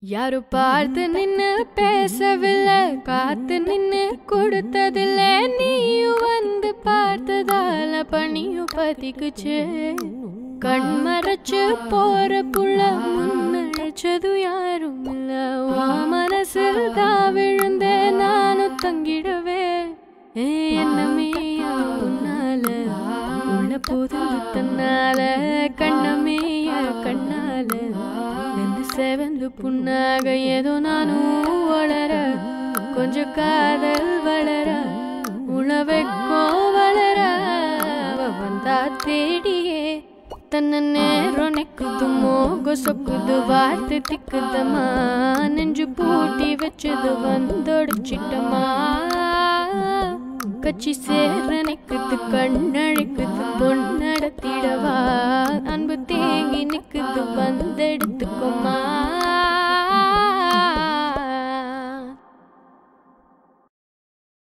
யாரு பார்த்து நின்னு பேசவில்லை காத்து நின்னு கொடுத்ததில்ல நீயும் வந்து பார்த்ததால பணியும் பதிக்குச்சு கண் மறைச்சு போற புள்ள முன்னழைச்சது யாரும் இல்ல உன் மனசில் தான் விழுந்த நானும் தங்கிடவே ஏ என்னமே உன்னால உள்ள போதும் தன்னால கண்ணமே கண்ணால வெந்து செவந்து புண்ணாக ஏதோ நானும் வளர கொஞ்சம் காதல் வளர உணவைக்கோ வளர அவ வந்தா தேடியே தன்ன நேரம் நிக்குது மோக சொக்குது வார்த்தை திக்குதமா நெஞ்சு பூட்டி வச்சது வந்தொடிச்சிட்டமா கட்சி சேர நிக்குது கண்ணழைக்குது பொன்னடத்திடவா அன்பு தேங்கி நிக்குது வந்தெடுத்துக்கோமா